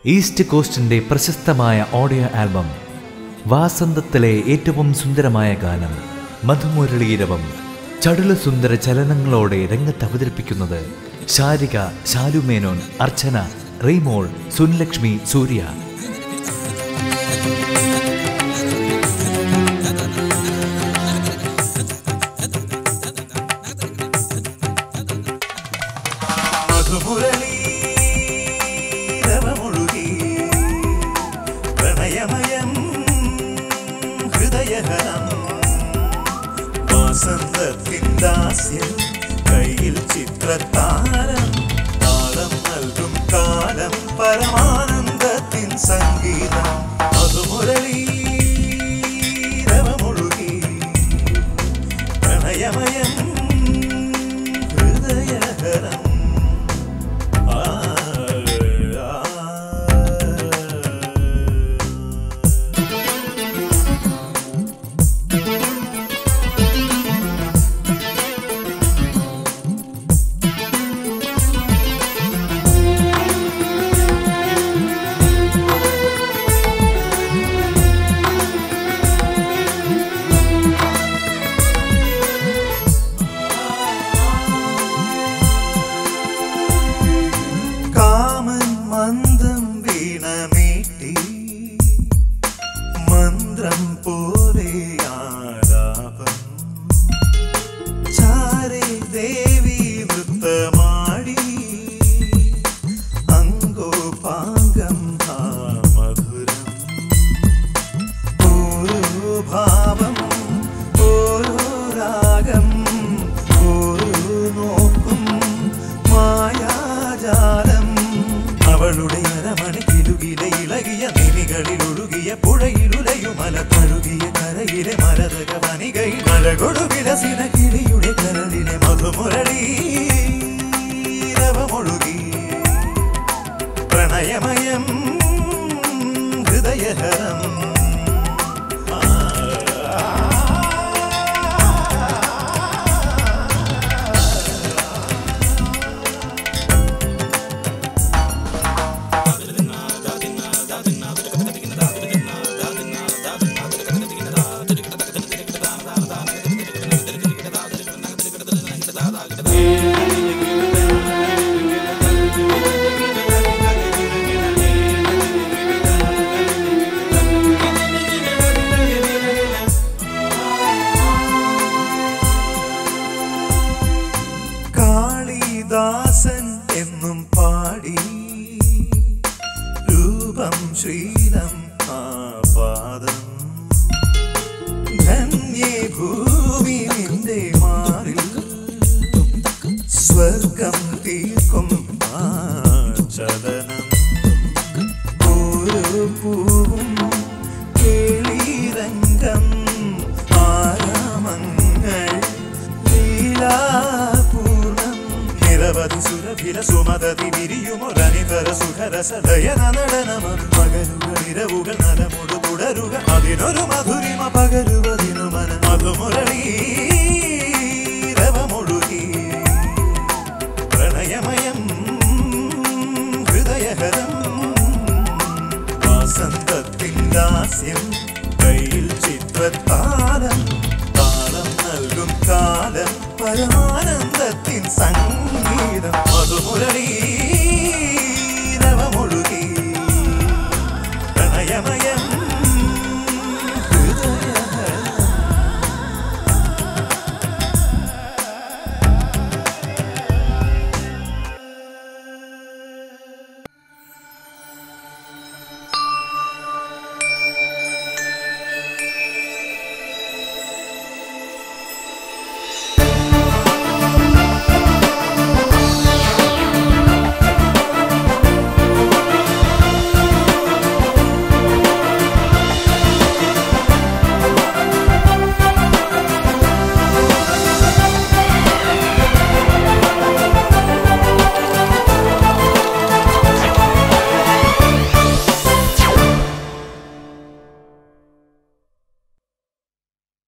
east കോസ്റ്റിന്റെ പ്രശസ്തമായ audio album വാസന്തത്തിലെ ഏറ്റവും സുന്ദരമായ ഗാനം മധുമുരളീരവം ചടുല സുന്ദര ചലനങ്ങളോടെ രംഗത്ത് അവതരിപ്പിക്കുന്നത് ശാരിക ശാലുമേനോൻ അർച്ചന റീമോൾ സുൻലക്ഷ്മി സൂര്യ മധുമുരളി രവമുഴുകി പ്രണയമയം ഹൃദയഹരം വാസന്തത്തിൻ ദാസ്യം കയ്യിൽ ചിത്രത്താരം താളം നൽകും കാലം പരമാനന്ദത്തിൻ സംഗീതം മധുമുരളി രവമുഴുകി പ്രണയമയം ഹൃദയഹരം ആ ആ കാമൻ മന്ദം വീണമീട്ടി മന്ത്രം പോലെ ആലാപം ചാരേ ദേവി നൃത്തമാടി അങ്കോപാംഗം ആ മധുരം ഓരോ ഭാവം ഓരോ രാഗം ഓരോ നോക്കും മായാജാലം അവളുടെ അരമണി കിലുകിലെ ഇളകിയ നിമികളിൽ ഒഴുകിയ പുഴയിലുലയുമല തഴുകിയ കരയിലെ മരതക വനികയിൽ മഴകൊടു വിലസിന കിളിയുടെ കരളിലെ മധുമുരളി രവമൊഴുകി പ്രണയമയം ഹൃദയഹരം കാളിദാസൻ എന്നും പാടി രൂപം ശ്രീലം ആ പാദം ധന്യേ ഭൂമി നിന്റെ മാറിൽ സ്വർഗം തീർക്കും ആ ചലനം ഓരോ പൂവും കേളിരംഗം ആരാമങ്ങൾ ലീലാപൂർണം നിരവധി സുരഭില സുമതതി വിരിയുമൊരനിതര സുഖരസദയന നടനമത് പകരുക നിരവുകൾ നലമുടു തുടരുക അതിനൊരു മധുരിമ പകരുവതിനു മന മധുമുരളി രവമൊഴുകി പ്രണയമയം ഹൃദയഹരം വാസന്തത്തിൻ ദാസ്യം കയ്യിൽ ചിത്രത്താലം താളം നൽകും കാലം പരമാനന്ദത്തിൻ സംഗീതം മധുമുരളി